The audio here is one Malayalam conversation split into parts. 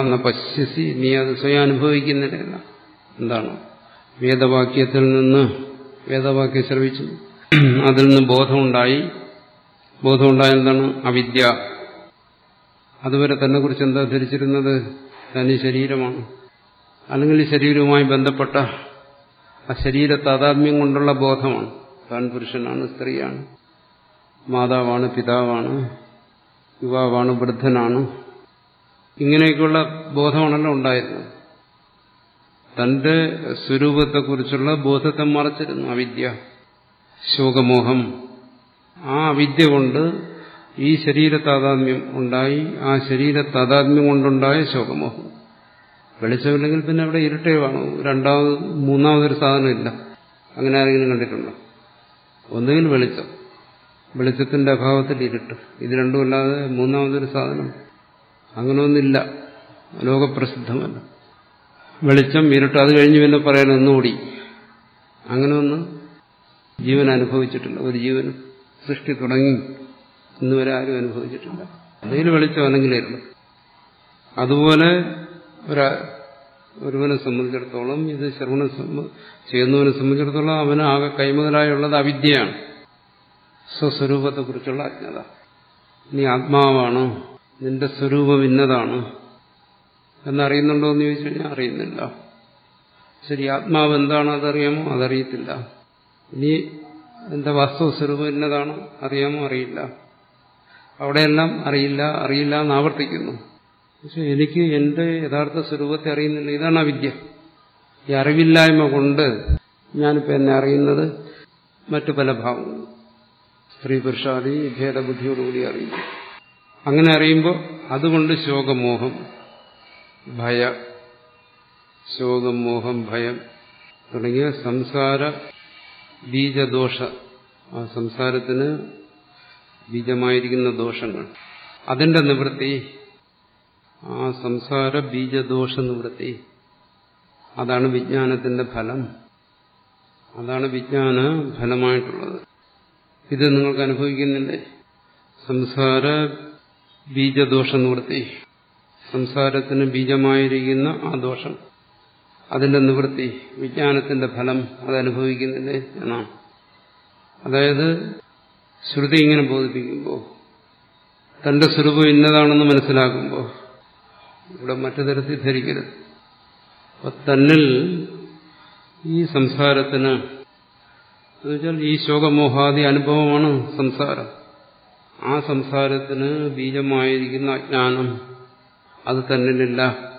എന്ന പശ്യസി നീ അത് സ്വയം അനുഭവിക്കുന്നില്ല എന്താണ് വേദവാക്യത്തിൽ നിന്ന് വേദവാക്യം ശ്രവിച്ചു അതിൽ നിന്ന് ബോധമുണ്ടായി ബോധമുണ്ടായ എന്താണ് അവിദ്യ അതുവരെ തന്നെ കുറിച്ച് എന്താ ധരിച്ചിരുന്നത് തനി ശരീരമാണ് അല്ലെങ്കിൽ ഈ ശരീരവുമായി ബന്ധപ്പെട്ട ആ ശരീര താതാത്മ്യം കൊണ്ടുള്ള ബോധമാണ് താൻ പുരുഷനാണ് സ്ത്രീയാണ് മാതാവാണ് പിതാവാണ് യുവാവാണ് വൃദ്ധനാണ് ഇങ്ങനെയൊക്കെയുള്ള ബോധമാണല്ലോ ഉണ്ടായിരുന്നത് തന്റെ സ്വരൂപത്തെക്കുറിച്ചുള്ള ബോധത്തെ മറച്ചിരുന്നു അവിദ്യ ശോകമോഹം ആ അവിദ്യ കൊണ്ട് ഈ ശരീര താതാത്മ്യം ഉണ്ടായി ആ ശരീര താതാത്മ്യം കൊണ്ടുണ്ടായ ശോകമോഹം വെളിച്ചമില്ലെങ്കിൽ പിന്നെ അവിടെ ഇരുട്ടേ കാണൂ രണ്ടാമത് മൂന്നാമതൊരു സാധനമില്ല അങ്ങനെ ആരെങ്കിലും കണ്ടിട്ടുണ്ടോ ഒന്നുകിൽ വെളിച്ചം വെളിച്ചത്തിന്റെ അഭാവത്തിൽ ഇരുട്ട് ഇത് രണ്ടുമല്ലാതെ മൂന്നാമതൊരു സാധനം അങ്ങനെയൊന്നില്ല ലോകപ്രസിദ്ധമല്ല വെളിച്ചം ഇരുട്ട് അത് കഴിഞ്ഞ് പിന്നെ പറയാൻ ഒന്നുകൂടി അങ്ങനെ ഒന്ന് ജീവൻ അനുഭവിച്ചിട്ടില്ല ഒരു ജീവനും സൃഷ്ടി തുടങ്ങി ഇന്നുവരെ ആരും അനുഭവിച്ചിട്ടില്ല എന്തെങ്കിലും വെളിച്ചം അല്ലെങ്കിൽ ഇരുള് അതുപോലെ ഒരു ഒരുവനെ സംബന്ധിച്ചിടത്തോളം ഇത് ശ്രവണം ചെയ്യുന്നവനെ സംബന്ധിച്ചിടത്തോളം അവന് ആകെ കൈമുതലായുള്ളത് അവിദ്യയാണ് സ്വസ്വരൂപത്തെക്കുറിച്ചുള്ള അജ്ഞത നീ ആത്മാവാണ് നിന്റെ സ്വരൂപം ഇന്നതാണ് എന്നറിയുന്നുണ്ടോ എന്ന് ചോദിച്ചു കഴിഞ്ഞാൽ അറിയുന്നില്ല ശരി ആത്മാവ് എന്താണ് അതറിയാമോ അതറിയത്തില്ല ഇനി എന്റെ വാസ്തവ സ്വരൂപം ഇന്നതാണ് അറിയാമോ അറിയില്ല അവിടെയെല്ലാം അറിയില്ല അറിയില്ല എന്ന് ആവർത്തിക്കുന്നു പക്ഷെ എനിക്ക് എന്റെ യഥാർത്ഥ സ്വരൂപത്തെ അറിയുന്നില്ല ഇതാണ് അവിദ്യ ഈ അറിവില്ലായ്മ കൊണ്ട് ഞാനിപ്പോൾ എന്നെ അറിയുന്നത് മറ്റു പല ഭാവങ്ങളും സ്ത്രീ പുരുഷാദി ഭേദബുദ്ധിയോടുകൂടി അറിയുന്നു അങ്ങനെ അറിയുമ്പോൾ അതുകൊണ്ട് ശോകമോഹം ഭയ ശോകം മോഹം ഭയം തുടങ്ങിയ സംസാര ബീജദോഷ ആ സംസാരത്തിന് ബീജമായിരിക്കുന്ന ദോഷങ്ങൾ അതിന്റെ നിവൃത്തി ആ സംസാര ബീജദോഷ നിവൃത്തി അതാണ് വിജ്ഞാനത്തിന്റെ ഫലം അതാണ് വിജ്ഞാന ഫലമായിട്ടുള്ളത് ഇത് നിങ്ങൾക്ക് അനുഭവിക്കുന്നില്ലേ സംസാര ബീജദോഷ നിവൃത്തി സംസാരത്തിന് ബീജമായിരിക്കുന്ന ആ ദോഷം അതിന്റെ നിവൃത്തി വിജ്ഞാനത്തിന്റെ ഫലം അത് അനുഭവിക്കുന്നില്ലേ എന്നാണ് അതായത് ശ്രുതി ഇങ്ങനെ ബോധിപ്പിക്കുമ്പോൾ തന്റെ സ്വരൂപം ഇന്നതാണെന്ന് മനസ്സിലാക്കുമ്പോൾ ഇവിടെ മറ്റു തരത്തിൽ ധരിക്കരുത് അപ്പൊ തന്നിൽ ഈ സംസാരത്തിന് എന്നുവെച്ചാൽ ഈ ശോകമോഹാദി അനുഭവമാണ് സംസാരം ആ സംസാരത്തിന് ബീജമായിരിക്കുന്ന അജ്ഞാനം അത് തന്നിലില്ല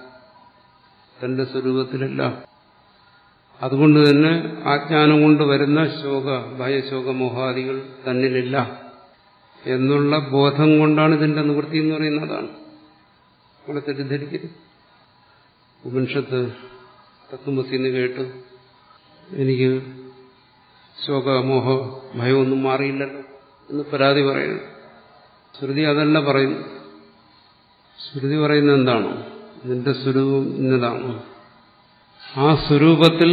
തന്റെ സ്വരൂപത്തിലില്ല അതുകൊണ്ട് തന്നെ ആജ്ഞാനം കൊണ്ട് വരുന്ന ശോക ഭയശോകമോഹാദികൾ തന്നിലില്ല എന്നുള്ള ബോധം കൊണ്ടാണ് ഇതിന്റെ നിവൃത്തി എന്ന് പറയുന്നതാണ് അവിടെ തെറ്റിദ്ധരിക്കരുത് ഉപനിഷത്ത് തത്വമസിന്ന് കേട്ടു എനിക്ക് ശോകമോഹ ഭയമൊന്നും മാറിയില്ലല്ലോ എന്ന് പരാതി പറയുന്നു ശ്രുതി അതല്ല പറയുന്നു ശ്രുതി പറയുന്നത് എന്താണ് നിന്റെ സ്വരൂപം ഇന്നതാണ് ആ സ്വരൂപത്തിൽ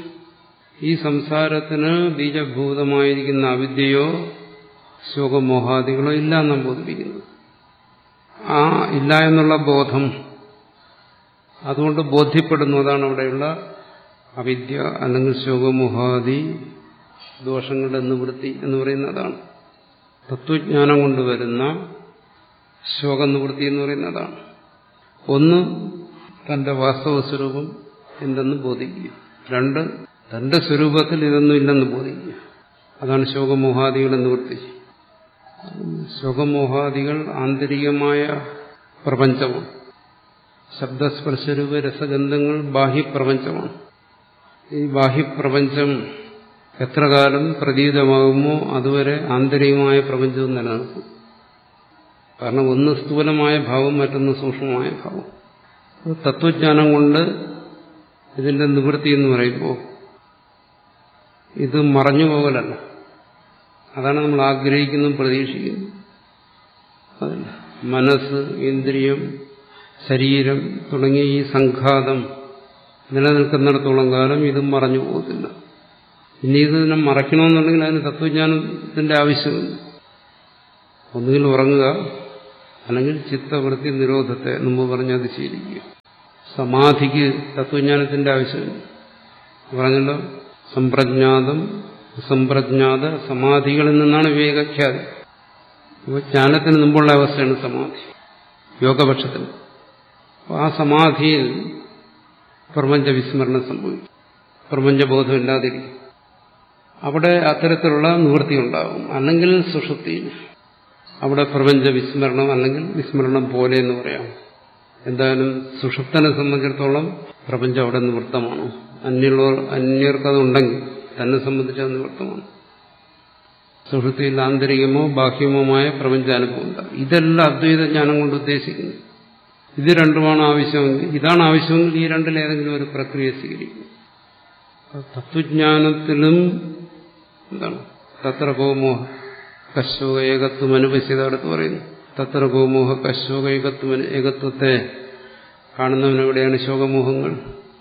ഈ സംസാരത്തിന് ബീജഭൂതമായിരിക്കുന്ന അവിദ്യയോ ശോകമോഹാദികളോ ഇല്ല എന്നാണ് ബോധിപ്പിക്കുന്നത് ആ ഇല്ല എന്നുള്ള ബോധം അതുകൊണ്ട് ബോധ്യപ്പെടുന്നു അതാണ് അവിടെയുള്ള അവിദ്യ അല്ലെങ്കിൽ ശോകമോഹാദി ദോഷങ്ങളുടെ നിവൃത്തി എന്ന് പറയുന്നതാണ് തത്വജ്ഞാനം കൊണ്ടുവരുന്ന ശോകനിവൃത്തി എന്ന് പറയുന്നതാണ് ഒന്ന് തന്റെ വാസ്തവ സ്വരൂപം എന്തെന്ന് ബോധിക്കുക രണ്ട് തന്റെ സ്വരൂപത്തിൽ ഇതൊന്നും ഇല്ലെന്ന് ബോധിക്കുക അതാണ് ശോകമോഹാദികളുടെ നിവൃത്തി ശോകമോഹാദികൾ ആന്തരികമായ പ്രപഞ്ചമാണ് ശബ്ദസ്പർശരൂപ രസഗന്ധങ്ങൾ ബാഹ്യപ്രപഞ്ചമാണ് ഈ ബാഹ്യപ്രപഞ്ചം എത്ര കാലം പ്രതീതമാകുമോ അതുവരെ ആന്തരികമായ പ്രപഞ്ചവും നിലനിൽക്കും കാരണം ഒന്ന് സ്ഥൂലമായ ഭാവം മറ്റൊന്ന് സൂക്ഷ്മമായ ഭാവം തത്വജ്ഞാനം കൊണ്ട് ഇതിന്റെ നിവൃത്തി എന്ന് പറയുമ്പോൾ ഇത് മറഞ്ഞു പോകലല്ല അതാണ് നമ്മൾ ആഗ്രഹിക്കുന്നതും പ്രതീക്ഷിക്കുന്നതും അതല്ല മനസ്സ് ഇന്ദ്രിയം ശരീരം തുടങ്ങിയ ഈ സംഘാതം നിലനിൽക്കുന്നിടത്തോളം കാലം ഇതും മറഞ്ഞു പോകത്തില്ല ഇനി ഇതിനെ മറയ്ക്കണമെന്നുണ്ടെങ്കിൽ അതിന് തത്വജ്ഞാനത്തിന്റെ ആവശ്യമില്ല ഒന്നുകിൽ ഉറങ്ങുക അല്ലെങ്കിൽ ചിത്തവൃത്തി നിരോധത്തെ മുമ്പ് പറഞ്ഞത് ശീലിക്കുക സമാധിക്ക് തത്വജ്ഞാനത്തിന്റെ ആവശ്യമില്ല പറഞ്ഞല്ലോ സമ്പ്രജ്ഞാതം അസംപ്രജ്ഞാത സമാധികളിൽ നിന്നാണ് വിവേകഖ്യാതി അപ്പോൾ ജ്ഞാനത്തിന് മുമ്പുള്ള അവസ്ഥയാണ് സമാധി യോഗപക്ഷത്തിൽ അപ്പോൾ ആ സമാധിയിൽ പ്രപഞ്ച വിസ്മരണം സംഭവിക്കും പ്രപഞ്ചബോധം ഇല്ലാതിരിക്കും അവിടെ അത്തരത്തിലുള്ള നിവൃത്തി ഉണ്ടാകും അല്ലെങ്കിൽ സുഷുപ്തിയിൽ അവിടെ പ്രപഞ്ച വിസ്മരണം അല്ലെങ്കിൽ വിസ്മരണം പോലെ എന്ന് പറയാം എന്തായാലും സുഷുപ്തനെ സംബന്ധിച്ചിടത്തോളം പ്രപഞ്ചം അവിടെ നിവൃത്തമാണ് അന്യമുള്ളവർ അന്യർക്കതുണ്ടെങ്കിൽ തന്നെ സംബന്ധിച്ച് അത് നിവൃത്തമാണ് സുഷുപ്തിയിൽ ആന്തരികമോ ബാഹ്യമോമായ പ്രപഞ്ചാനുഭവം ഉണ്ടാകും ഇതെല്ലാം അദ്വൈത ജ്ഞാനം കൊണ്ട് ഉദ്ദേശിക്കുന്നു ഇത് രണ്ടുമാണ് ആവശ്യമെങ്കിൽ ഇതാണ് ആവശ്യമെങ്കിൽ ഈ രണ്ടിലേതെങ്കിലും ഒരു പ്രക്രിയ സ്വീകരിക്കും തത്വജ്ഞാനത്തിലും എന്താണ് തത്ര ഗോമോഹ കശോക ഏകത്വം അനുപശ്യത അടുത്ത് പറയുന്നു തത്ര ഗോമോഹ കശോക ഏകത്വം ഏകത്വത്തെ കാണുന്നവനെവിടെയാണ് ശോകമോഹങ്ങൾ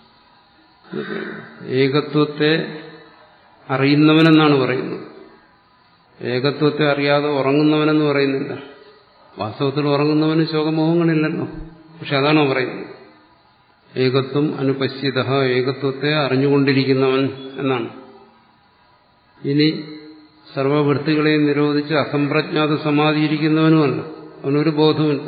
ഏകത്വത്തെ അറിയുന്നവനെന്നാണ് പറയുന്നത് ഏകത്വത്തെ അറിയാതെ ഉറങ്ങുന്നവനെന്ന് പറയുന്നില്ല വാസ്തവത്തിൽ ഉറങ്ങുന്നവന് ശോകമോഹങ്ങളില്ലല്ലോ പക്ഷെ അതാണോ പറയുന്നത് ഏകത്വം അനുപശ്യത ഏകത്വത്തെ അറിഞ്ഞുകൊണ്ടിരിക്കുന്നവൻ എന്നാണ് ഇനി സർവവൃത്തികളെയും നിരോധിച്ച് അസംപ്രജ്ഞാത സമാധിയിരിക്കുന്നവനുമല്ല അവനൊരു ബോധവുമില്ല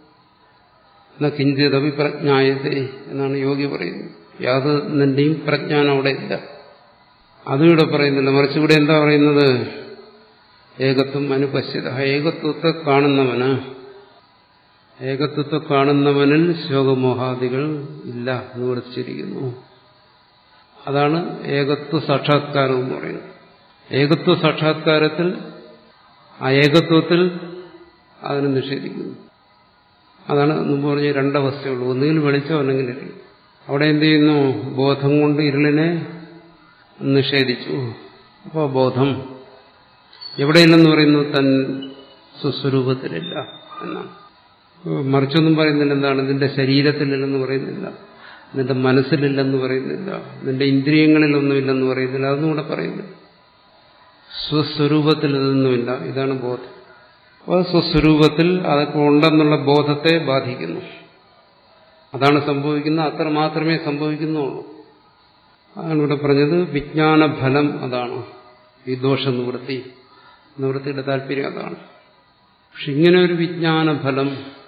എന്ന കിഞ്ചിത് അഭിപ്രജ്ഞായത്തെ എന്നാണ് യോഗി പറയുന്നത് യാതൊന്നിന്റെയും പ്രജ്ഞാനം അവിടെ ഇല്ല അതും ഇവിടെ പറയുന്നില്ല മറിച്ച് ഇവിടെ എന്താ പറയുന്നത് ഏകത്വം അനുപശ്യത ഏകത്വത്തെ കാണുന്നവന് ഏകത്വത്തെ കാണുന്നവനിൽ ശോകമോഹാദികൾ ഇല്ല എന്ന് വിളിച്ചിരിക്കുന്നു അതാണ് ഏകത്വ സാക്ഷാത്കാരം എന്ന് പറയുന്നത് ഏകത്വ സാക്ഷാത്കാരത്തിൽ ആ ഏകത്വത്തിൽ അതിനെ നിഷേധിക്കുന്നു അതാണ് മുമ്പ് പറഞ്ഞ രണ്ടവസ്ഥയുള്ളൂ ഒന്നുകിൽ വെളിച്ചം അല്ലെങ്കിൽ ഇരുൾ അവിടെ എന്ത് ചെയ്യുന്നു ബോധം കൊണ്ട് ഇരുളിനെ നിഷേധിച്ചു അപ്പോൾ ബോധം എവിടെയില്ലെന്ന് പറയുന്നു തൻ സുസ്വരൂപത്തിലില്ല എന്നാണ് മറിച്ചൊന്നും പറയുന്നില്ല എന്താണ് നിന്റെ ശരീരത്തിലില്ലെന്ന് പറയുന്നില്ല നിന്റെ മനസ്സിലില്ലെന്ന് പറയുന്നില്ല നിന്റെ ഇന്ദ്രിയങ്ങളിലൊന്നുമില്ലെന്ന് പറയുന്നില്ല അതൊന്നും കൂടെ പറയുന്നില്ല സ്വസ്വരൂപത്തിൽ ഇതൊന്നുമില്ല ഇതാണ് ബോധം അപ്പോൾ സ്വസ്വരൂപത്തിൽ അതൊക്കെ ഉണ്ടെന്നുള്ള ബോധത്തെ ബാധിക്കുന്നു അതാണ് സംഭവിക്കുന്നത് അത്ര മാത്രമേ സംഭവിക്കുന്നുള്ളൂ അതാണ് ഇവിടെ പറഞ്ഞത് വിജ്ഞാനഫലം അതാണ് ഈ ദോഷ നിവൃത്തി നിവൃത്തിയുടെ താല്പര്യം അതാണ് പക്ഷെ ഇങ്ങനെ ഒരു വിജ്ഞാനഫലം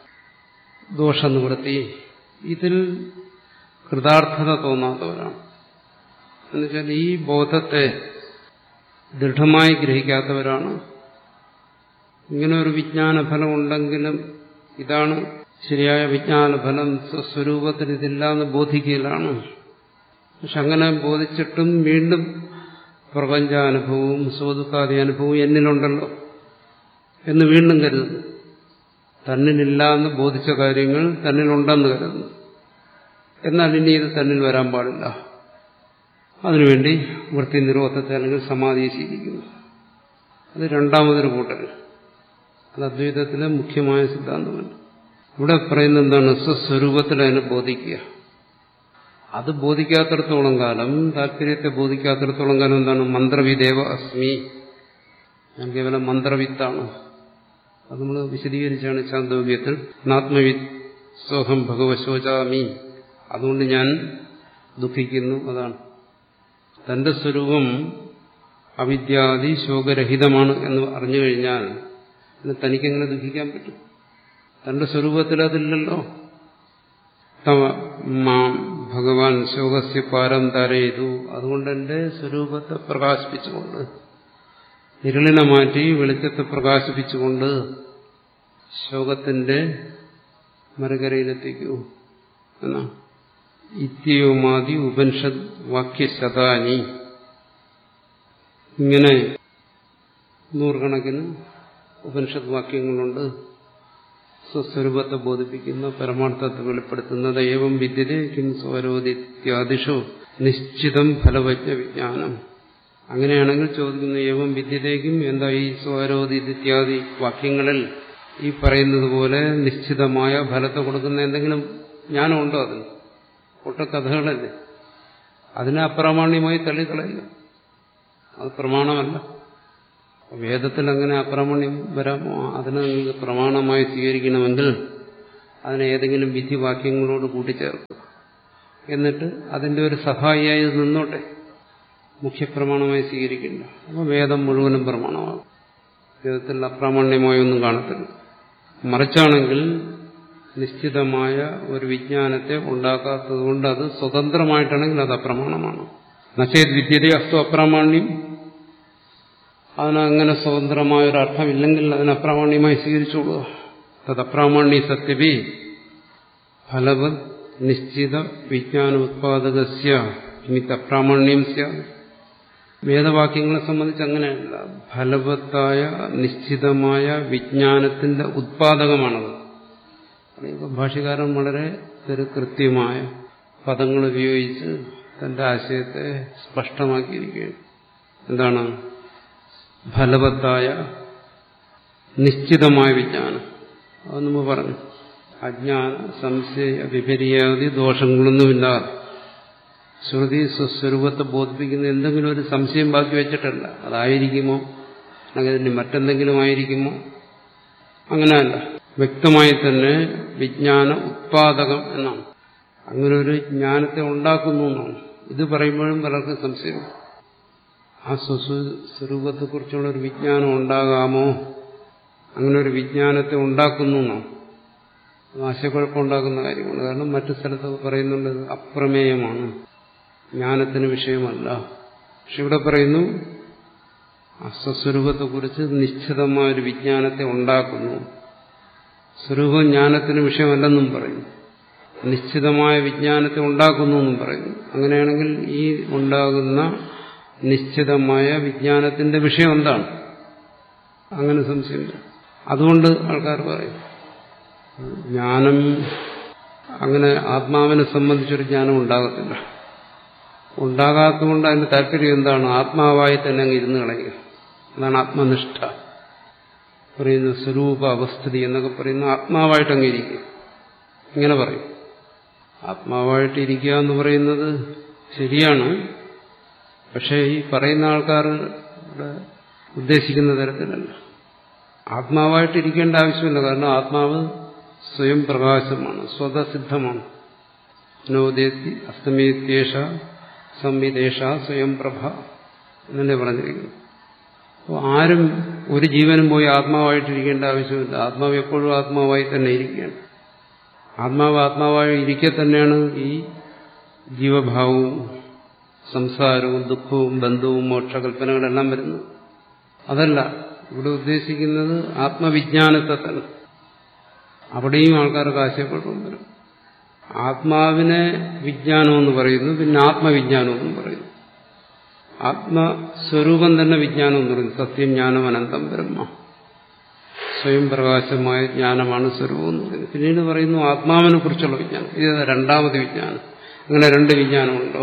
ദോഷനിവൃത്തി ഇതിൽ കൃതാർത്ഥത തോന്നാത്തവരാണ് എന്നുവെച്ചാൽ ഈ ബോധത്തെ ദൃഢമായി ഗ്രഹിക്കാത്തവരാണ് ഇങ്ങനെ ഒരു വിജ്ഞാനഫലം ഉണ്ടെങ്കിലും ഇതാണ് ശരിയായ വിജ്ഞാനഫലം സ്വസ്വരൂപത്തിൽ ഇതില്ല എന്ന് ബോധിക്കലാണ് പക്ഷെ അങ്ങനെ ബോധിച്ചിട്ടും വീണ്ടും പ്രപഞ്ചാനുഭവവും സുഖദുഃഖാദി അനുഭവവും എന്നിലുണ്ടല്ലോ എന്ന് വീണ്ടും കരുതുന്നു തന്നിലില്ല എന്ന് ബോധിച്ച കാര്യങ്ങൾ തന്നിലുണ്ടെന്ന് കരുതുന്നു എന്നാൽ ഇനി ഇത് തന്നിൽ വരാൻ പാടില്ല അതിനുവേണ്ടി വൃത്തി നിരോധത്തെ അല്ലെങ്കിൽ സമാധിയെ ശീലിക്കുന്നു അത് രണ്ടാമതൊരു കൂട്ടൽ അത് അദ്വൈതത്തിലെ മുഖ്യമായ സിദ്ധാന്തമല്ല ഇവിടെ പറയുന്നത് എന്താണ് സ്വസ്വരൂപത്തിൽ അതിനെ ബോധിക്കുക അത് ബോധിക്കാത്തിടത്തോളം കാലം താല്പര്യത്തെ ബോധിക്കാത്തിടത്തോളം കാലം എന്താണ് മന്ത്രവിദേവ അസ്മി ഞാൻ കേവലം മന്ത്രവിത്താണ് അത് നമ്മൾ വിശദീകരിച്ചാണ് ചാന്തോഗ്യത്തിൽ നാത്മവിത് സോഹം ഭഗവശോചാമി അതുകൊണ്ട് ഞാൻ ദുഃഖിക്കുന്നു അതാണ് തന്റെ സ്വരൂപം അവിദ്യാദി ശോകരഹിതമാണ് എന്ന് അറിഞ്ഞു കഴിഞ്ഞാൽ തനിക്കെങ്ങനെ ദുഃഖിക്കാൻ പറ്റും തന്റെ സ്വരൂപത്തിൽ അതില്ലല്ലോ തവ മാം ഭഗവാൻ ശോകസ്യ പാരം തരയതു അതുകൊണ്ട് എന്റെ സ്വരൂപത്തെ പ്രകാശിപ്പിച്ചുകൊണ്ട് ഇരുളിനെ മാറ്റി വെളിച്ചത്തെ പ്രകാശിപ്പിച്ചുകൊണ്ട് ശോകത്തിന്റെ മറുകരയിലെത്തിക്കൂ എന്നാ ഇത്യവുമാതി ഉപനിഷത് വാക്യശതാനി ഇങ്ങനെ നൂറുകണക്കിന് ഉപനിഷത് വാക്യങ്ങളുണ്ട് സ്വസ്വരൂപത്തെ ബോധിപ്പിക്കുന്ന പരമാർത്ഥത്തെ വെളിപ്പെടുത്തുന്നത് ഏവം വിദ്യതേ കിം സ്വരോദിത്യാദിഷു നിശ്ചിതം ഫലവജ്ഞ വിജ്ഞാനം അങ്ങനെയാണെങ്കിൽ ചോദിക്കുന്നു ഏവം വിദ്യതേക്കും എന്താ ഈ സ്വരോദിത്യാദി വാക്യങ്ങളിൽ ഈ പറയുന്നത് പോലെ നിശ്ചിതമായ ഫലത്തെ കൊടുക്കുന്ന എന്തെങ്കിലും ജ്ഞാനമുണ്ടോ അതിന് ഒട്ട കഥകളല്ലേ അതിനെ അപ്രാമാണ്യമായി തള്ളിക്കളയുക അത് പ്രമാണമല്ല വേദത്തിൽ അങ്ങനെ അപ്രാമാണ്യം വരാമോ അതിനെ നിങ്ങൾക്ക് പ്രമാണമായി സ്വീകരിക്കണമെങ്കിൽ അതിനെ ഏതെങ്കിലും വിധിവാക്യങ്ങളോട് കൂട്ടിച്ചേർക്കുക എന്നിട്ട് അതിന്റെ ഒരു സഹായിയായി ഇത് നിന്നോട്ടെ മുഖ്യപ്രമാണമായി സ്വീകരിക്കില്ല അപ്പോൾ വേദം മുഴുവനും പ്രമാണമാകും വേദത്തിൽ അപ്രാമാണ്യമായി ഒന്നും കാണത്തില്ല മറിച്ചാണെങ്കിൽ നിശ്ചിതമായ ഒരു വിജ്ഞാനത്തെ ഉണ്ടാക്കാത്തത് കൊണ്ട് അത് സ്വതന്ത്രമായിട്ടാണെങ്കിൽ അത് അപ്രമാണമാണ് നശേത് വിദ്യതയെ അസ്തു അപ്രാമാണ്യം അതിനങ്ങനെ സ്വതന്ത്രമായ ഒരു അർത്ഥമില്ലെങ്കിൽ അതിന് അപ്രാമാണ്യമായി സ്വീകരിച്ചോളുക തത് അപ്രാമാണ്യ സത്യപി ഫലവത് നിശ്ചിത വിജ്ഞാന ഉത്പാദകസ്യ നിമിത്ത അപ്രാമാണ്യം സ്യാത് വേദവാക്യങ്ങളെ സംബന്ധിച്ച് അങ്ങനെയല്ല ഫലവത്തായ നിശ്ചിതമായ വിജ്ഞാനത്തിന്റെ ഉത്പാദകമാണത് ഇപ്പൊ ഭാഷകാരൻ വളരെ ഒരു കൃത്യമായ പദങ്ങൾ ഉപയോഗിച്ച് തന്റെ ആശയത്തെ സ്പഷ്ടമാക്കിയിരിക്കുകയാണ് എന്താണ് ഫലവത്തായ നിശ്ചിതമായ വിജ്ഞാനം അത് നമ്മൾ പറഞ്ഞു അജ്ഞാന സംശയ വിപര്യാദി ദോഷങ്ങളൊന്നുമില്ലാതെ ശ്രുതി സ്വസ്വരൂപത്തെ ബോധിപ്പിക്കുന്ന എന്തെങ്കിലും ഒരു സംശയം ബാക്കി വെച്ചിട്ടല്ല അതായിരിക്കുമോ അല്ലെങ്കിൽ ഇനി മറ്റെന്തെങ്കിലും ആയിരിക്കുമോ അങ്ങനെയല്ല വ്യക്തമായി തന്നെ വിജ്ഞാന ഉത്പാദകം എന്നാണ് അങ്ങനെ ഒരു ജ്ഞാനത്തെ ഉണ്ടാക്കുന്നു എന്നാണ് ഇത് പറയുമ്പോഴും പലർക്കും സംശയം ആ സ്വസ്വരൂപത്തെക്കുറിച്ചുള്ള ഒരു വിജ്ഞാനം ഉണ്ടാകാമോ അങ്ങനെ ഒരു വിജ്ഞാനത്തെ ഉണ്ടാക്കുന്നു എന്നാണ് ആശയക്കുഴപ്പമുണ്ടാക്കുന്ന കാര്യമാണ് കാരണം മറ്റു സ്ഥലത്തൊക്കെ പറയുന്നുണ്ട് ഇത് അപ്രമേയമാണ് ജ്ഞാനത്തിന് വിഷയമല്ല പക്ഷെ ഇവിടെ പറയുന്നു അസ്വസ്വരൂപത്തെക്കുറിച്ച് നിശ്ചിതമായ ഒരു വിജ്ഞാനത്തെ ഉണ്ടാക്കുന്നു സ്വരൂപം ജ്ഞാനത്തിന് വിഷയമല്ലെന്നും പറയുന്നു നിശ്ചിതമായ വിജ്ഞാനത്തെ ഉണ്ടാക്കുന്നു എന്നും പറയുന്നു അങ്ങനെയാണെങ്കിൽ ഈ ഉണ്ടാകുന്ന നിശ്ചിതമായ വിജ്ഞാനത്തിന്റെ വിഷയം എന്താണ് അങ്ങനെ സംശയമില്ല അതുകൊണ്ട് ആൾക്കാർ പറയും ജ്ഞാനം അങ്ങനെ ആത്മാവിനെ സംബന്ധിച്ചൊരു ജ്ഞാനം ഉണ്ടാകത്തില്ല ഉണ്ടാകാത്തതുകൊണ്ട് അതിന്റെ താല്പര്യം എന്താണ് ആത്മാവായി തന്നെ അങ്ങ് ഇരുന്ന് കളയുക അതാണ് ആത്മനിഷ്ഠ പറയുന്ന സ്വരൂപ അവസ്ഥിതി എന്നൊക്കെ പറയുന്ന ആത്മാവായിട്ട് അങ്ങ് ഇരിക്കുക ഇങ്ങനെ പറയും ആത്മാവായിട്ട് ഇരിക്കുക എന്ന് പറയുന്നത് ശരിയാണ് പക്ഷേ ഈ പറയുന്ന ആൾക്കാർ ഉദ്ദേശിക്കുന്ന തരത്തിലല്ല ആത്മാവായിട്ട് ഇരിക്കേണ്ട ആവശ്യമില്ല കാരണം ആത്മാവ് സ്വയം പ്രകാശമാണ് സ്വതസിദ്ധമാണ് നോദേത്തി അസ്തമേത്യേഷ സംവിദേശ സ്വയം പ്രഭ എന്നല്ലേ പറഞ്ഞിരിക്കുന്നു അപ്പോൾ ആരും ഒരു ജീവനും പോയി ആത്മാവായിട്ടിരിക്കേണ്ട ആവശ്യമില്ല ആത്മാവ് എപ്പോഴും ആത്മാവായി തന്നെ ഇരിക്കുകയാണ് ആത്മാവ് ആത്മാവായി ഇരിക്കെ തന്നെയാണ് ഈ ജീവഭാവവും സംസാരവും ദുഃഖവും ബന്ധവും മോക്ഷകൽപ്പനകളെല്ലാം വരുന്നത് അതല്ല ഇവിടെ ഉദ്ദേശിക്കുന്നത് ആത്മവിജ്ഞാനത്തെ തന്നെ അവിടെയും ആൾക്കാർക്ക് ആശയക്കുഴപ്പം വരും ആത്മാവിനെ വിജ്ഞാനമെന്ന് പറയുന്നു പിന്നെ ആത്മവിജ്ഞാനം എന്നും പറയുന്നു ആത്മസ്വരൂപം തന്നെ വിജ്ഞാനം എന്ന് പറയുന്നു സത്യം ജ്ഞാനം അനന്തം ബ്രഹ്മ സ്വയം പ്രകാശമായ ജ്ഞാനമാണ് സ്വരൂപം എന്ന് പറയുന്നത് പിന്നീട് പറയുന്നു ആത്മാവിനെ കുറിച്ചുള്ള വിജ്ഞാനം ഇത് രണ്ടാമത് വിജ്ഞാനം അങ്ങനെ രണ്ട് വിജ്ഞാനമുണ്ടോ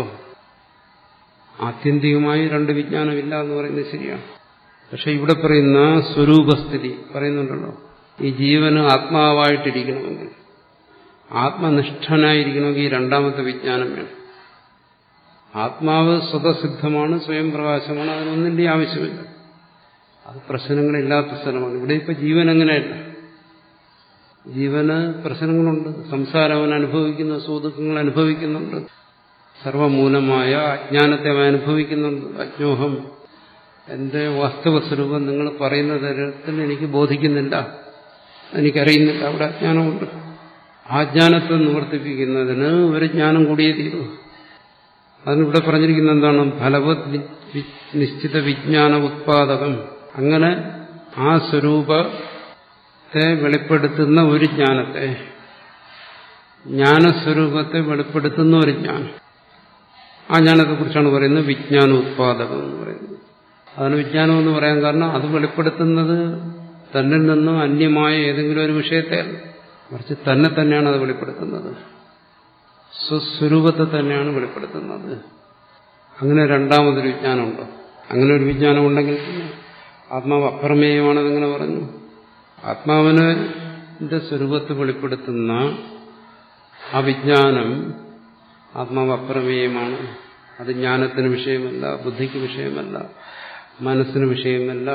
ആത്യന്തികമായി രണ്ട് വിജ്ഞാനമില്ല എന്ന് പറയുന്നത് ശരിയാണ് പക്ഷെ ഇവിടെ പറയുന്ന സ്വരൂപസ്ഥിതി പറയുന്നുണ്ടല്ലോ ഈ ജീവന് ആത്മാവായിട്ടിരിക്കണമെങ്കിൽ ആത്മനിഷ്ഠനായിരിക്കണമെങ്കിൽ ഈ രണ്ടാമത്തെ വിജ്ഞാനം വേണം ആത്മാവ് സ്വതസിദ്ധമാണ് സ്വയം പ്രകാശമാണ് അതിനൊന്നിന്റെ ആവശ്യമില്ല അത് പ്രശ്നങ്ങളില്ലാത്ത സ്ഥലമാണ് ഇവിടെ ഇപ്പൊ ജീവൻ അങ്ങനെയല്ല ജീവന് പ്രശ്നങ്ങളുണ്ട് സംസാരം അവൻ അനുഭവിക്കുന്ന സുദുഃഖങ്ങൾ അനുഭവിക്കുന്നുണ്ട് സർവമൂലമായ അജ്ഞാനത്തെ അവൻ അനുഭവിക്കുന്നുണ്ട് അജ്ഞോഹം എന്റെ വാസ്തവ സ്വരൂപം നിങ്ങൾ പറയുന്ന തരത്തിൽ എനിക്ക് ബോധിക്കുന്നില്ല എനിക്കറിയുന്നില്ല അവിടെ അജ്ഞാനമുണ്ട് ആ ജ്ഞാനത്തെ നിവർത്തിപ്പിക്കുന്നതിന് ഒരു ജ്ഞാനം കൂടിയേ തീരൂ അതിനിവിടെ പറഞ്ഞിരിക്കുന്ന എന്താണ് ഫലവത് നിശ്ചിത വിജ്ഞാന ഉത്പാദകം അങ്ങനെ ആ സ്വരൂപത്തെ വെളിപ്പെടുത്തുന്ന ഒരു ജ്ഞാനത്തെ ജ്ഞാനസ്വരൂപത്തെ വെളിപ്പെടുത്തുന്ന ഒരു ജ്ഞാനം ആ ജ്ഞാനത്തെക്കുറിച്ചാണ് പറയുന്നത് വിജ്ഞാന ഉത്പാദകം എന്ന് പറയുന്നത് അതിന് വിജ്ഞാനം എന്ന് പറയാൻ കാരണം അത് വെളിപ്പെടുത്തുന്നത് തന്നിൽ നിന്നും അന്യമായ ഏതെങ്കിലും ഒരു വിഷയത്തെ മറിച്ച് തന്നെ തന്നെയാണ് അത് വെളിപ്പെടുത്തുന്നത് സ്വസ്വരൂപത്തെ തന്നെയാണ് വെളിപ്പെടുത്തുന്നത് അങ്ങനെ രണ്ടാമതൊരു വിജ്ഞാനമുണ്ടോ അങ്ങനെ ഒരു വിജ്ഞാനം ഉണ്ടെങ്കിൽ ആത്മാവ് അപ്രമേയമാണെന്നിങ്ങനെ പറഞ്ഞു ആത്മാവിനെ സ്വരൂപത്തെ വെളിപ്പെടുത്തുന്ന ആ വിജ്ഞാനം ആത്മാവ് അപ്രമേയമാണ് അത് ജ്ഞാനത്തിന് വിഷയമല്ല ബുദ്ധിക്ക് വിഷയമല്ല മനസ്സിന് വിഷയമല്ല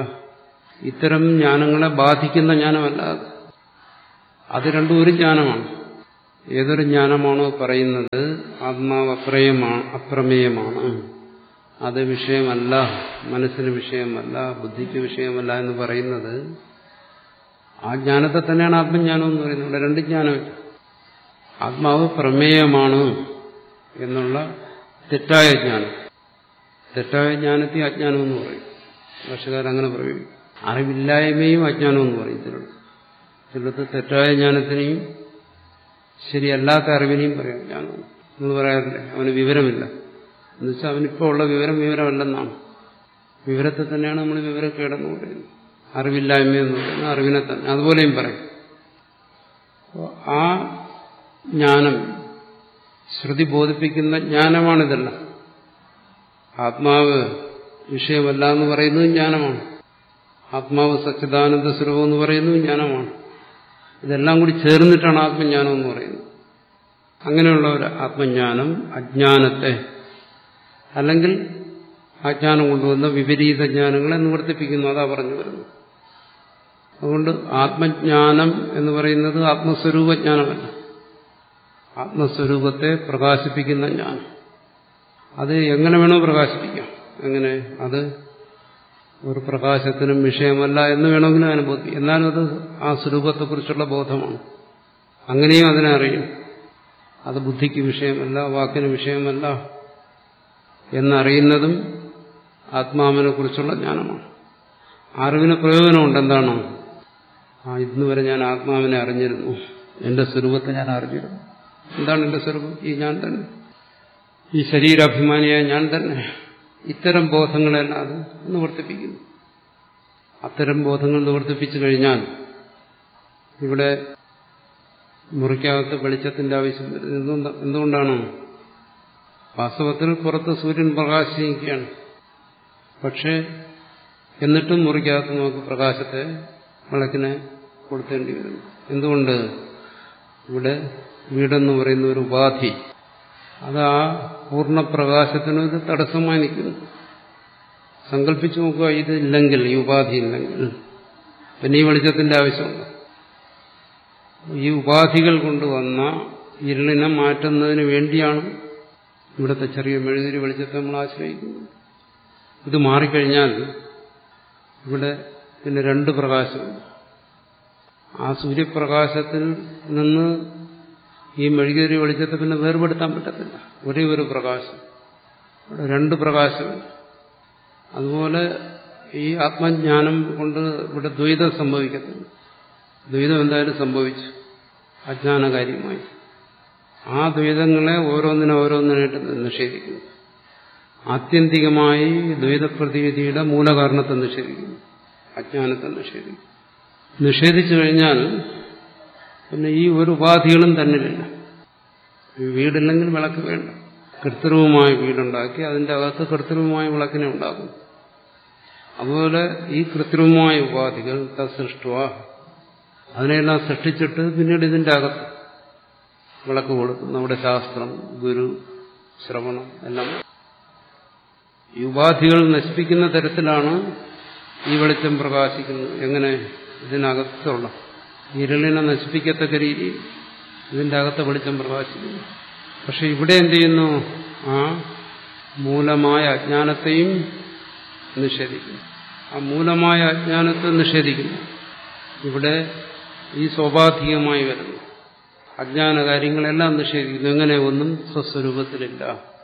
ഇത്തരം ജ്ഞാനങ്ങളെ ബാധിക്കുന്ന ജ്ഞാനമല്ല അത് അത് രണ്ടും ഒരു ജ്ഞാനമാണ് ഏതൊരു ജ്ഞാനമാണോ പറയുന്നത് ആത്മാവ് അപ്രയമാണ് അപ്രമേയമാണ് അത് വിഷയമല്ല മനസ്സിന് വിഷയമല്ല ബുദ്ധിക്ക് വിഷയമല്ല എന്ന് പറയുന്നത് ആ ജ്ഞാനത്തെ തന്നെയാണ് ആത്മജ്ഞാനം എന്ന് പറയുന്നത് ഇവിടെ രണ്ട് ജ്ഞാനമില്ല ആത്മാവ് പ്രമേയമാണ് എന്നുള്ള തെറ്റായ ജ്ഞാനം തെറ്റായ ജ്ഞാനത്തെ അജ്ഞാനം എന്ന് പറയും ഭാഷകാരങ്ങനെ പറയും അറിവില്ലായ്മയും അജ്ഞാനം എന്ന് പറയും ചിലടത്ത് ചിലടത്ത് തെറ്റായ ജ്ഞാനത്തിനെയും ശരിയല്ലാത്ത അറിവിനെയും പറയാം ജ്ഞാനം എന്ന് പറയാറില്ലേ അവന് വിവരമില്ല എന്നുവെച്ചാൽ അവനിപ്പോൾ ഉള്ള വിവരം വിവരമല്ലെന്നാണ് വിവരത്തെ തന്നെയാണ് നമ്മൾ വിവരക്കേടെന്ന് പറയുന്നത് അറിവില്ലായ്മ എന്ന് പറയുന്നത് അറിവിനെ തന്നെ അതുപോലെയും പറയും ആ ജ്ഞാനം ശ്രുതി ബോധിപ്പിക്കുന്ന ജ്ഞാനമാണിതെല്ലാം ആത്മാവ് വിഷയമല്ല എന്ന് പറയുന്നത് ജ്ഞാനമാണ് ആത്മാവ് സച്ചിദാനന്ദ സ്വരൂപം എന്ന് പറയുന്നത് ജ്ഞാനമാണ് ഇതെല്ലാം കൂടി ചേർന്നിട്ടാണ് ആത്മജ്ഞാനം എന്ന് പറയുന്നത് അങ്ങനെയുള്ള ഒരു ആത്മജ്ഞാനം അജ്ഞാനത്തെ അല്ലെങ്കിൽ അജ്ഞാനം കൊണ്ടുവന്ന വിപരീത ജ്ഞാനങ്ങളെ നിവർത്തിപ്പിക്കുന്നു അതാ പറഞ്ഞു വരുന്നത് അതുകൊണ്ട് ആത്മജ്ഞാനം എന്ന് പറയുന്നത് ആത്മസ്വരൂപജ്ഞാനമല്ല ആത്മസ്വരൂപത്തെ പ്രകാശിപ്പിക്കുന്ന ജ്ഞാനം അത് എങ്ങനെ വേണോ പ്രകാശിപ്പിക്കാം എങ്ങനെ അത് ഒരു പ്രകാശത്തിനും വിഷയമല്ല എന്ന് വേണമെങ്കിലും അനുഭവത്തി എന്നാലും അത് ആ സ്വരൂപത്തെക്കുറിച്ചുള്ള ബോധമാണ് അങ്ങനെയും അതിനെ അറിയും അത് ബുദ്ധിക്ക് വിഷയമല്ല വാക്കിന് വിഷയമല്ല എന്നറിയുന്നതും ആത്മാവിനെ കുറിച്ചുള്ള ജ്ഞാനമാണ് അറിവിന് പ്രയോജനമുണ്ട് എന്താണ് ആ ഇന്ന് വരെ ഞാൻ ആത്മാവിനെ അറിഞ്ഞിരുന്നു എന്റെ സ്വരൂപത്തെ ഞാൻ അറിഞ്ഞിരുന്നു എന്താണ് എന്റെ സ്വരൂപം ഈ ഞാൻ തന്നെ ഈ ശരീരാഭിമാനിയായ ഞാൻ തന്നെ ഇത്തരം ബോധങ്ങളെല്ലാം അത് നിവർത്തിപ്പിക്കുന്നു അത്തരം ബോധങ്ങൾ നിവർത്തിപ്പിച്ചു കഴിഞ്ഞാൽ ഇവിടെ മുറിക്കകത്ത് വെളിച്ചത്തിന്റെ ആവശ്യം വരുന്നത് എന്തുകൊണ്ടാണ് വാസ്തവത്തിൽ പുറത്ത് സൂര്യൻ പ്രകാശിക്കുകയാണ് പക്ഷേ എന്നിട്ടും മുറിക്കകത്ത് നമുക്ക് പ്രകാശത്തെ വിളക്കിനെ കൊടുത്തേണ്ടി വരുന്നു എന്തുകൊണ്ട് ഇവിടെ വീടെന്ന് പറയുന്ന ഒരു ഉപാധി അത് ആ പൂർണ്ണപ്രകാശത്തിന് ഒരു തടസ്സമായി നിൽക്കുന്നു സങ്കല്പിച്ചു നോക്കുക ഇതില്ലെങ്കിൽ ഈ ഉപാധി ഇല്ലെങ്കിൽ പിന്നെ ഈ വെളിച്ചത്തിന്റെ ആവശ്യമുണ്ട് ഈ ഉപാധികൾ കൊണ്ടുവന്ന ഇരുളിനെ മാറ്റുന്നതിന് വേണ്ടിയാണ് ഇവിടുത്തെ ചെറിയ മെഴുതിരി വെളിച്ചത്തെ നമ്മൾ ആശ്രയിക്കുന്നത് ഇത് മാറിക്കഴിഞ്ഞാൽ ഇവിടെ പിന്നെ രണ്ട് പ്രകാശമുണ്ട് ആ സൂര്യപ്രകാശത്തിൽ നിന്ന് ഈ മെഴുകുതിരി വെളിച്ചത്തെ പിന്നെ വേർപെടുത്താൻ പറ്റത്തില്ല ഒരേ ഒരു പ്രകാശം ഇവിടെ രണ്ട് പ്രകാശമുണ്ട് അതുപോലെ ഈ ആത്മജ്ഞാനം കൊണ്ട് ഇവിടെ ദ്വൈതം സംഭവിക്കത്തില്ല ദ്വൈതം എന്തായാലും സംഭവിച്ചു അജ്ഞാനകാര്യമായി ആ ദ്വൈതങ്ങളെ ഓരോന്നിനെ ഓരോന്നിനായിട്ട് നിഷേധിക്കുന്നു ആത്യന്തികമായി ദ്വൈതപ്രതീതിയുടെ മൂലകാരണത്തെ നിഷേധിക്കുന്നു അജ്ഞാനത്തെ നിഷേധിക്കുന്നു നിഷേധിച്ചു കഴിഞ്ഞാൽ പിന്നെ ഈ ഒരു ഉപാധികളും തന്നിലില്ല വീടില്ലെങ്കിൽ വിളക്ക് വേണ്ട കൃത്രിമമായ വീടുണ്ടാക്കി അതിന്റെ അകത്ത് കൃത്രിമമായ വിളക്കിനെ ഉണ്ടാക്കും അതുപോലെ ഈ കൃത്രിമമായ ഉപാധികൾ സൃഷ്ടുവ അതിനെല്ലാം സൃഷ്ടിച്ചിട്ട് പിന്നീട് ഇതിന്റെ അകത്ത് വിളക്ക് കൊടുക്കും നമ്മുടെ ശാസ്ത്രം ഗുരു ശ്രവണം എല്ലാം ഈ ഉപാധികൾ നശിപ്പിക്കുന്ന തരത്തിലാണ് ഈ വെളിച്ചം പ്രകാശിക്കുന്നത് എങ്ങനെ ഇതിനകത്തുള്ള ഇരുളിനെ നശിപ്പിക്കത്തക്ക രീതി ഇതിന്റെ അകത്തെ വെളിച്ചം പ്രകാശിക്കുന്നു പക്ഷെ ഇവിടെ എന്ത് ചെയ്യുന്നു ആ മൂലമായ അജ്ഞാനത്തെയും നിഷേധിക്കുന്നു ആ മൂലമായ അജ്ഞാനത്തെ നിഷേധിക്കുന്നു ഇവിടെ ഈ സ്വാഭാവികമായി വരുന്നു അജ്ഞാന കാര്യങ്ങളെല്ലാം നിഷേധിക്കുന്നു എങ്ങനെ ഒന്നും സ്വസ്വരൂപത്തിലില്ല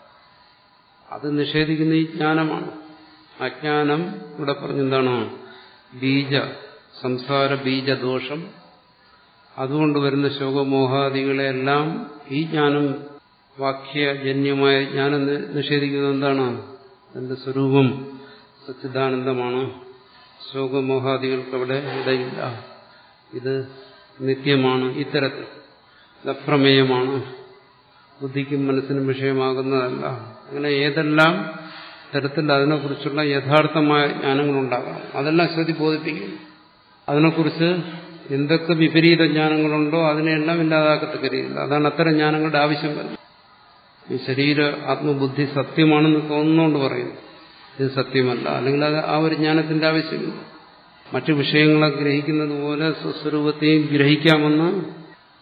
അത് നിഷേധിക്കുന്ന ഈ ജ്ഞാനമാണ് അജ്ഞാനം ഇവിടെ പറഞ്ഞെന്താണ് ബീജ സംസാര ബീജദോഷം അതുകൊണ്ട് വരുന്ന ശോകമോഹാദികളെല്ലാം ഈ ജ്ഞാനം വാക്യജന്യമായ ജ്ഞാനം നിഷേധിക്കുന്നത് എന്താണ് എന്റെ സ്വരൂപം സച്ചിദാനന്ദമാണ് ശോകമോഹാദികൾക്ക് അവിടെ ഇടയില്ല ഇത് നിത്യമാണ് ഇത്തരത്തിൽ ഇത് അപ്രമേയമാണ് ബുദ്ധിക്കും മനസ്സിനും വിഷയമാകുന്നതല്ല അങ്ങനെ ഏതെല്ലാം തരത്തിൽ അതിനെക്കുറിച്ചുള്ള യഥാർത്ഥമായ ജ്ഞാനങ്ങളുണ്ടാകാം അതെല്ലാം ശ്രുതി ബോധിപ്പിക്കുന്നു അതിനെക്കുറിച്ച് എന്തൊക്കെ വിപരീത ജ്ഞാനങ്ങളുണ്ടോ അതിനെല്ലാം ഇല്ലാതാക്കത്തക്ക രീതിയിൽ അതാണ് അത്തരം ജ്ഞാനങ്ങളുടെ ആവശ്യം വരുന്നത് ഈ ശരീര ആത്മബുദ്ധി സത്യമാണെന്ന് തോന്നുന്നതുകൊണ്ട് പറയുന്നു ഇത് സത്യമല്ല അല്ലെങ്കിൽ അത് ആ ഒരു ജ്ഞാനത്തിന്റെ ആവശ്യമില്ല മറ്റു വിഷയങ്ങളെ ഗ്രഹിക്കുന്നത് പോലെ സ്വസ്വരൂപത്തെയും ഗ്രഹിക്കാമെന്ന്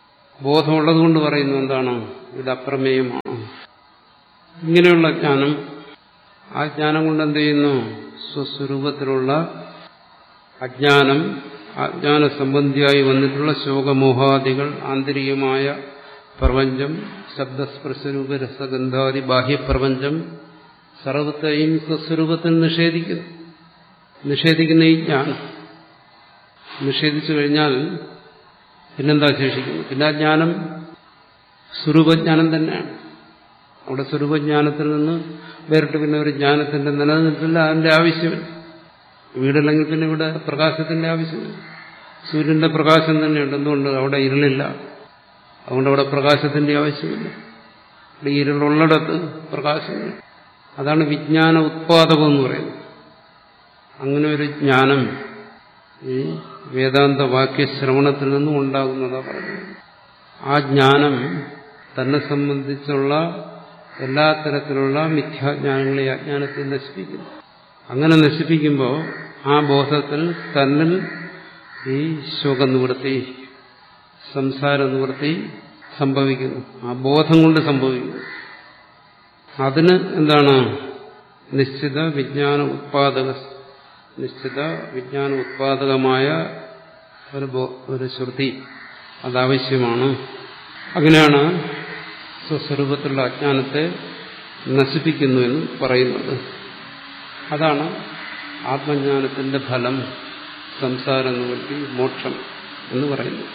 ബോധമുള്ളത് കൊണ്ട് പറയുന്നു എന്താണ് ഇത് അപ്രമേയമാണ് ഇങ്ങനെയുള്ള ജ്ഞാനം ആ ജ്ഞാനം കൊണ്ട് എന്ത് ചെയ്യുന്നു സ്വസ്വരൂപത്തിലുള്ള അജ്ഞാനം അജ്ഞാന സംബന്ധിയായി വന്നിട്ടുള്ള ശോകമോഹാദികൾ ആന്തരികമായ പ്രപഞ്ചം ശബ്ദസ്പർശരൂപ രസഗന്ധാദി ബാഹ്യപ്രപഞ്ചം സർവത്തെയും സ്വസ്വരൂപത്തിൽ നിഷേധിക്കുന്നു നിഷേധിക്കുന്ന ഈ ജ്ഞാനം നിഷേധിച്ചു കഴിഞ്ഞാൽ പിന്നെന്താ ശേഷിക്കുന്നു പിന്നെ ആ ജ്ഞാനം സ്വരൂപജ്ഞാനം തന്നെയാണ് അവിടെ സ്വരൂപജ്ഞാനത്തിൽ നിന്ന് വേറിട്ട് പിന്നെ ഒരു ജ്ഞാനത്തിന്റെ നിലനിൽപ്പില്ല അതിന്റെ ആവശ്യമില്ല വീടല്ലെങ്കിൽ പിന്നെ ഇവിടെ പ്രകാശത്തിന്റെ ആവശ്യമില്ല സൂര്യന്റെ പ്രകാശം തന്നെയുണ്ട് എന്തുകൊണ്ട് അവിടെ ഇരുളില്ല അതുകൊണ്ട് അവിടെ പ്രകാശത്തിന്റെ ആവശ്യമില്ല ഇവിടെ ഇരുളുള്ളിടത്ത് പ്രകാശമില്ല അതാണ് വിജ്ഞാന ഉത്പാദകം എന്ന് പറയുന്നത് അങ്ങനെ ഒരു ജ്ഞാനം ഈ വേദാന്ത വാക്യശ്രവണത്തിൽ നിന്നും ഉണ്ടാകുന്നതാണ് പറയുന്നത് ആ ജ്ഞാനം തന്നെ സംബന്ധിച്ചുള്ള എല്ലാ തരത്തിലുള്ള മിഥ്യാജ്ഞാനങ്ങളെ അജ്ഞാനത്തെ നശിപ്പിക്കുന്നു അങ്ങനെ നശിപ്പിക്കുമ്പോൾ ആ ബോധത്തിൽ തന്നിൽ ഈ ശോകനിവൃത്തി സംസാര നിവൃത്തി സംഭവിക്കുന്നു ആ ബോധം കൊണ്ട് സംഭവിക്കുന്നു അതിന് എന്താണ് നിശ്ചിത വിജ്ഞാന ഉത്പാദക നിശ്ചിത വിജ്ഞാന ഉത്പാദകമായ ഒരു ഒരു ശ്രുതി അതാവശ്യമാണ് അങ്ങനെയാണ് സ്വസ്വരൂപത്തിലുള്ള അജ്ഞാനത്തെ നശിപ്പിക്കുന്നു എന്ന് പറയുന്നത് അതാണ് ആത്മജ്ഞാനത്തിന്റെ ഫലം സംസാര നിവൃത്തി മോക്ഷം എന്ന് പറയുന്നു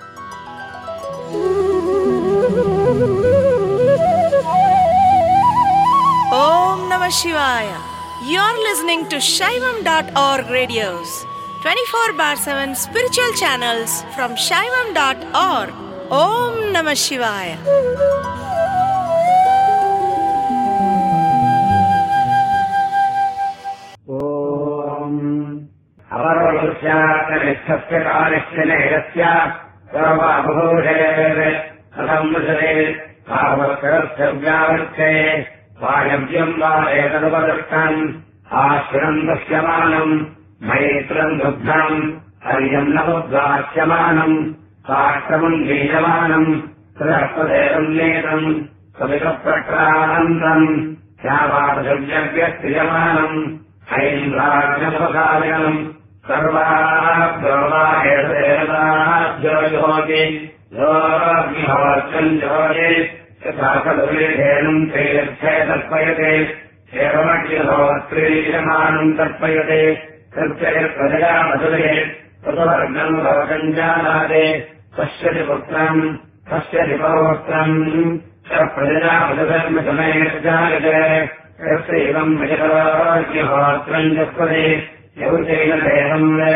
Om Namah Shivaya. You're listening to Shaivam.org radios, 24 bar 7 spiritual channels from Shaivam.org. Om Namah Shivaya. अपरोक्षाकनिष्ठस्य कालिश्च नेरस्य सर्वाभूषेर् कथम् वृषते भावकरस्य व्यावर्ते वायव्यम् वा एतदुपदृष्टम् आश्रम् दृश्यमानम् मैत्रम् दुग्धम् हर्यम् नवोद्वाच्यमानम् साष्टमम् बीजमानम् तदर्थदेवम् नेतम् सवितप्रक्रानन्दम् श्यामापशव्यव्यक्रियमानम् ऐन्द्राज्ञमुपकालिकम् सर्वाभ्योवाहेर्देवताभ्यो योगिहोर्चम् योगे यथा खलुलेधेनुम् तैरक्षे तर्पयते एवमक्षिहोत्रीयमानम् तर्पयते तर्पयत्प्रजया मधुरे कृतवर्गम् भवकम् जानाते पश्यति पुत्रम् पश्यति पौत्रम् स प्रजया मधुधर्मसमये यस्यैवम् विजहोत्रम् जस्पदे यौचैन देहम्